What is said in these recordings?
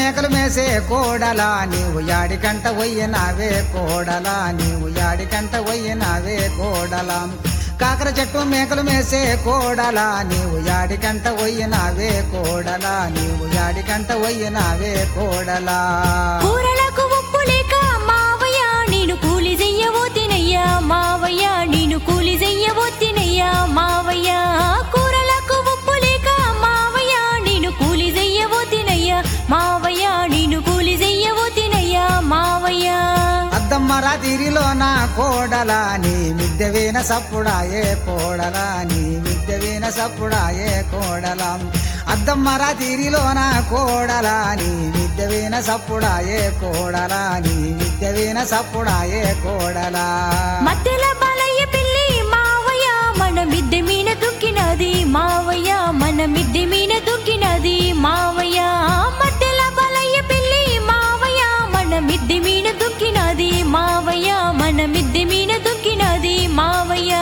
మేకలు మేసే కోడలా నీవు యాడికంట నావే కోడలా నీవు యాడికంట నావే కోడలా కాకర చెట్టు మేకలు మేసే కోడలా నీవు యాడికంట నావే కోడలా నీవు యాడికంట నావే కోడలా కూరలకు ఉప్పు లేక మావయ్య నేను కూలి చెయ్యవో తినయ్యా మావయ్య నేను కూలి చెయ్యవో తినయ్యా మావయ్య కూరలకు ఉప్పు లేక మావయ్య నేను కూలి చెయ్యవో తినయ్యా మావయ్య నేను కూలి చెయ్యవో తినయ్యా మావయ్య అద్దమ్మ రాతిరిలో నా కోడలా నీ మిద్దెవేన సప్పుడాయే కోడలా నీ మిద్దెవేన సప్పుడాయే కోడలా అద్దమ్మ రాతిరిలో నా కోడలా నీ మిద్దెవేన సప్పుడాయే కోడలా నీ మిద్దెవేన సప్పుడాయే కోడలా మధ్యల బాలయ్య పిల్లి మావయ్య మన మిద్దె మీన దుక్కినది మావయ్య మన మిద్దె మీన దుక్కినది మావయ్య మధ్యల బాలయ్య పిల్లి మావయ్య మన మిద్దె మీన దుక్కినది మావయ్య మన మిద్దె మీన దుక్కినది మావయ్య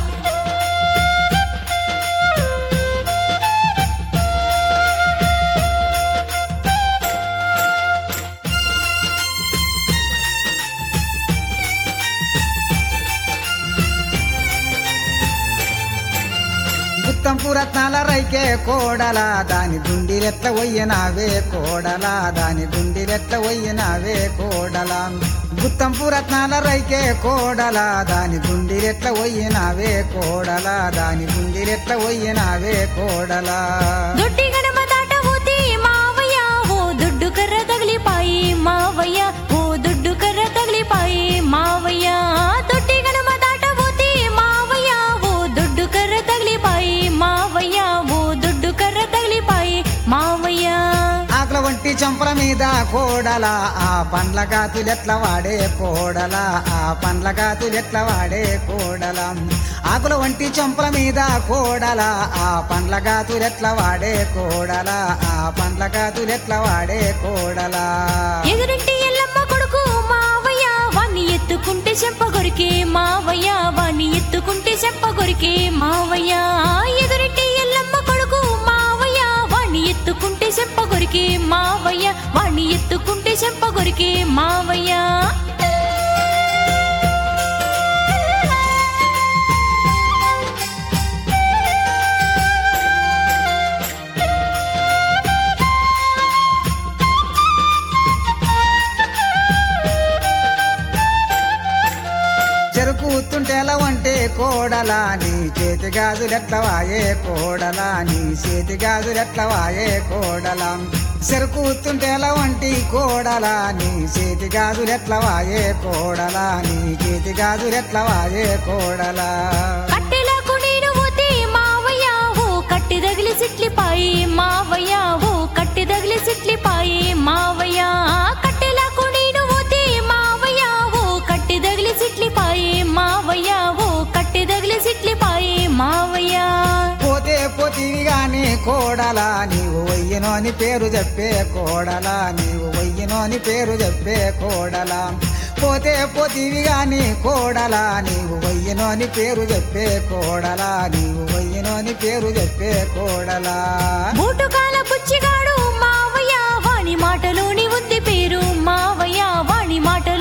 గుత్తంపు రత్నాల రైకే కోడలా దాని గుండిలెట్ల వయ్యనావే కోడలా దాని గుండిలెట్ల వయ్యనావే కోడలా గుత్తంపు రత్నాల రైకే కోడలా దాని గుండిలెట్ల వయ్యనావే కోడలా దాని గుండిలెట్ల వయ్యనావే కోడలా దొడ్డి గడప దాటబోతే మావయ్య ఓ దుడ్డు కర్ర తగిలిపాయి మావయ్య ఓ దుడ్డు కర్ర తగిలిపాయి మావయ్య దొడ్డి గడప దాటబోతే మావయ్య ఓ దుడ్డు కర్ర తగిలిపాయి మావయ్య ఓ దుడ్డు కర్ర తగిలిపాయి మావయ్య ఆకుల వంటి చంపల మీద కోడలా ఆ పండ్ల గాతులెట్ల వాడే కోడలా ఆ పండ్ల గాతులెట్ల వాడే కోడలా ఆకుల వంటి చంపల మీద కోడలా ఆ పండ్ల గాతులెట్ల వాడే కోడలా ఆ పండ్ల గాతులెట్ల వాడే కోడలా ఎదురింటి ఎల్లమ్మ కొడుకు మావయ్య వాణ్ణి ఎత్తుకుంటే చెంప కొరికే మావయ్య వాణ్ణి ఎత్తుకుంటే చెంప కొరికే మావయ్య ఎదురింటి ఎల్లమ్మ కొడుకు మావయ్య వాణ్ణి ఎత్తుకుంటే చెంప కొరికే మావయ్య వాణ్ణి ఎత్తుకుంటే చెంప కొరికే మావయ్య చెరుకు తుంటేల వంటే కోడలా నీ చేతి గాజులెట్ల వాయే కోడలా నీ చేతి గాజులెట్ల వాయే కోడలా చెరుకు తుంటేల వంటి కోడలా నీ చేతి గాజులెట్ల వాయే కోడలా నీ చేతి గాజులెట్ల వాయే కోడలా కట్టెలకు నేను పోతే మావయ్య ఓ కట్టి తగిలి సిట్లిపాయి మావయ్య ఓ కట్టి తగిలి సిట్లిపాయి మావయ్య కట్టెలకు నేను పోతే మావయ్య ఓ కట్టి తగిలి సిట్లిపాయి మావయ్య ఓ కట్టి తగిలి సిట్లిపాయి మావయ్య పోతే పోతివి గాని కోడలా నీవు వయ్యను అని పేరు చెప్పే కోడలా నీవు వయ్యను అని పేరు చెప్పే కోడలా పోతే పోతివి గాని కోడలా నీవు వయ్యను అని పేరు చెప్పే కోడలా నీవు వయ్యను అని పేరు చెప్పే కోడలా బూటుకాల బుచ్చిగాడు మావయ్య వాణి మాటలోని ఉంది పేరు మావయ్య వాణి మాట